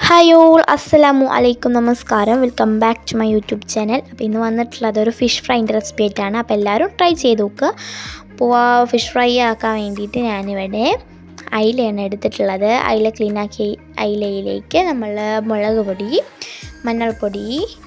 hi all അസ്സലാമു അലൈക്കും നമസ്കാരം welcome back to my YouTube channel അപ്പോൾ ഇന്ന് വന്നിട്ടുള്ളത് ഒരു ഫിഷ് ഫ്രൈൻ്റെ റെസിപ്പി ആയിട്ടാണ് അപ്പോൾ എല്ലാവരും ട്രൈ ചെയ്ത് നോക്കുക അപ്പോൾ ആ ഫിഷ് ഫ്രൈ ആക്കാൻ വേണ്ടിയിട്ട് ഞാനിവിടെ അയിലയാണ് എടുത്തിട്ടുള്ളത് അയില ക്ലീനാക്കി അയിലയിലേക്ക് നമ്മൾ മുളക് പൊടി മഞ്ഞൾപ്പൊടി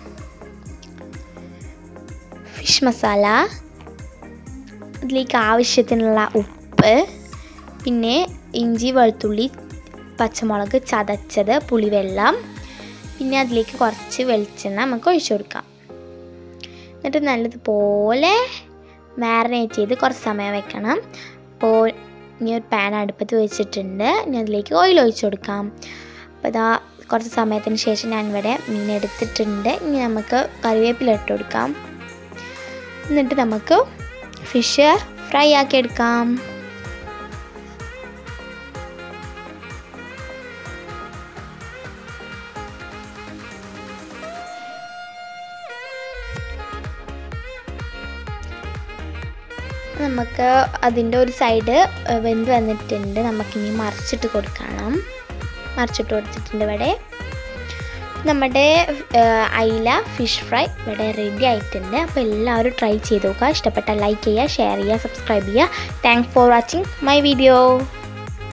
ഫിഷ് മസാല അതിലേക്ക് ആവശ്യത്തിനുള്ള ഉപ്പ് പിന്നെ ഇഞ്ചി വെളുത്തുള്ളി പച്ചമുളക് ചതച്ചത് പുളിവെള്ളം പിന്നെ അതിലേക്ക് കുറച്ച് വെളിച്ചെണ്ണ നമുക്ക് ഒഴിച്ചു കൊടുക്കാം എന്നിട്ട് നല്ലതുപോലെ മാറിനേറ്റ് ചെയ്ത് കുറച്ച് സമയം വെക്കണം അപ്പോൾ ഇനി ഒരു പാൻ അടുപ്പത്ത് വെച്ചിട്ടുണ്ട് ഇനി അതിലേക്ക് ഓയിൽ ഒഴിച്ചു കൊടുക്കാം അപ്പോൾ ഇതാ കുറച്ച് സമയത്തിന് ശേഷം ഞാൻ ഇവിടെ മീൻ എടുത്തിട്ടുണ്ട് ഇനി നമുക്ക് കറിവേപ്പില ഇട്ട് കൊടുക്കാം എന്നിട്ട് നമുക്ക് ഫിഷ് ഫ്രൈ ആക്കി എടുക്കാം നമുക്ക് അതിൻ്റെ ഒരു സൈഡ് വെന്ത് വന്നിട്ടുണ്ട് നമുക്കിനി മറിച്ചിട്ട് കൊടുക്കണം മറിച്ചിട്ട് കൊടുത്തിട്ടുണ്ട് ഇവിടെ നമ്മുടെ അയില ഫിഷ് ഫ്രൈ ഇവിടെ റെഡി ആയിട്ടുണ്ട് അപ്പോൾ എല്ലാവരും ട്രൈ ചെയ്ത് നോക്കുക ഇഷ്ടപ്പെട്ടാൽ ലൈക്ക് ചെയ്യുക ഷെയർ ചെയ്യുക സബ്സ്ക്രൈബ് ചെയ്യുക thanks for watching my video